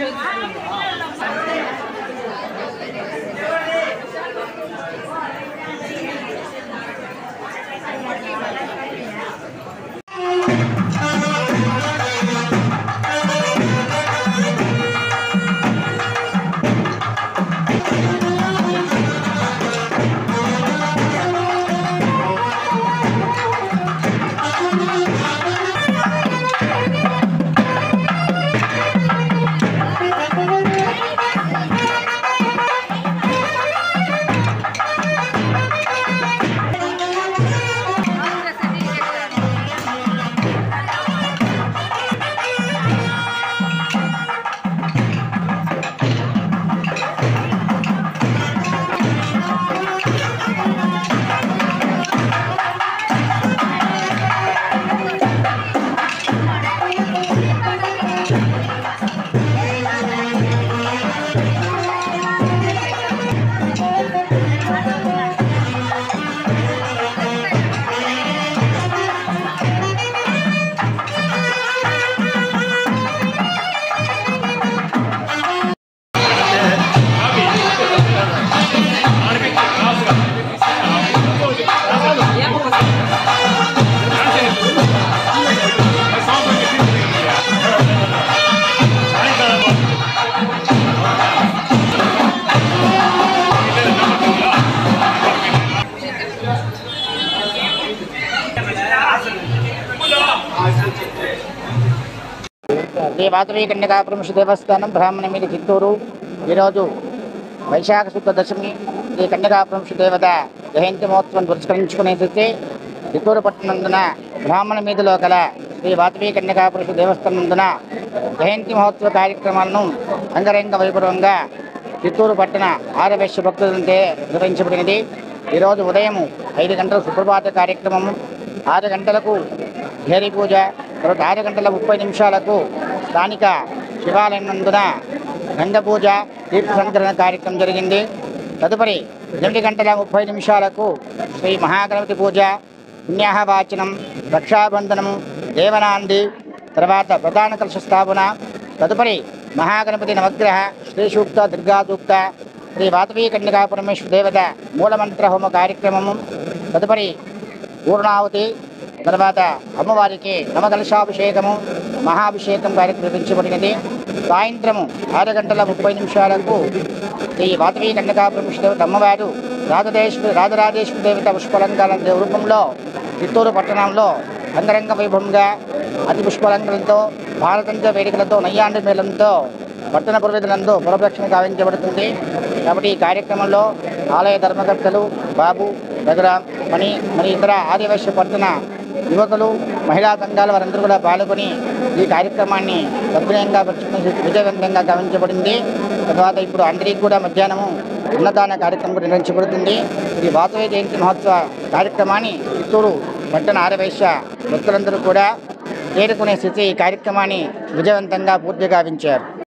శ్రీ వాతవీ కన్యకాపురం దేవస్థానం బ్రాహ్మణ మీద చిత్తూరు ఈరోజు వైశాఖ శుద్ధ దశమి శ్రీ కన్యకాపురం దేవత జయంతి మహోత్సవం పురస్కరించుకునేసి చిత్తూరు పట్టణందున బ్రాహ్మణ మీదలో గల శ్రీ వాతవీ కన్యకాపురుష దేవస్థానందున జయంతి మహోత్సవ కార్యక్రమాలను అంగరంగ వైభవంగా చిత్తూరు పట్టణ ఆరవేశ్య భక్తులంటే నిర్వహించబడినది ఈరోజు ఉదయం ఐదు గంటల సుప్రభాత కార్యక్రమము ఆరు గంటలకు భేరి పూజ తర్వాత ఆరు గంటల ముప్పై నిమిషాలకు స్థానిక శివాలయం నందున గంగ పూజ తీర్థ సంకలన కార్యక్రమం జరిగింది తదుపరి ఎనిమిది గంటల ముప్పై నిమిషాలకు శ్రీ మహాగణపతి పూజ పుణ్యాహవాచనం రక్షాబంధనము దేవనాంది తర్వాత ప్రధాన కలశ స్థాపన తదుపరి మహాగణపతి నవగ్రహ శ్రీ సూక్త దుర్గా సూక్త శ్రీ వాతవీ కన్యకా పరమేశ్వర దేవత మూలమంత్ర హోమ కార్యక్రమము తదుపరి పూర్ణావతి తర్వాత అమ్మవారికి నవకలశాభిషేకము మహాభిషేకం కార్యక్రమం నిర్వహించబడినది సాయంత్రము ఆరు గంటల ముప్పై నిమిషాలకు శ్రీ వాతవీ కన్యకా పరమేశ్వర దేవత అమ్మవారు రాజదేశ్వరి రాజరాజేశ్వరి దేవత పుష్పలంకాల దేవ రూపంలో చిత్తూరు పట్టణంలో అంగరంగ వైభవంగా అతి పుష్పలంకలతో భారతంతో వేదికలతో నయ్యాండి మేళంతో పట్టణ పురవేదులందు పురప్రక్షణ గావించబడుతుంది కాబట్టి ఈ కార్యక్రమంలో ఆలయ ధర్మకర్తలు బాబు రఘురాం మణి మరి ఇతర ఆదివాసీ పట్టణ యువకులు మహిళా సంఘాల వారందరూ కూడా పాల్గొని ఈ కార్యక్రమాన్ని సభ్యంగా విజయవంతంగా గావించబడింది తర్వాత ఇప్పుడు అందరికీ కూడా మధ్యాహ్నము అన్నదాన కార్యక్రమం కూడా నిర్వహించబడుతుంది ఈ వాసవి జయంతి మహోత్సవ కార్యక్రమాన్ని చిత్తూరు పట్టణ ఆరవేశ భక్తులందరూ కూడా చేరుకునే స్థితి ఈ కార్యక్రమాన్ని విజయవంతంగా పూర్తి గావించారు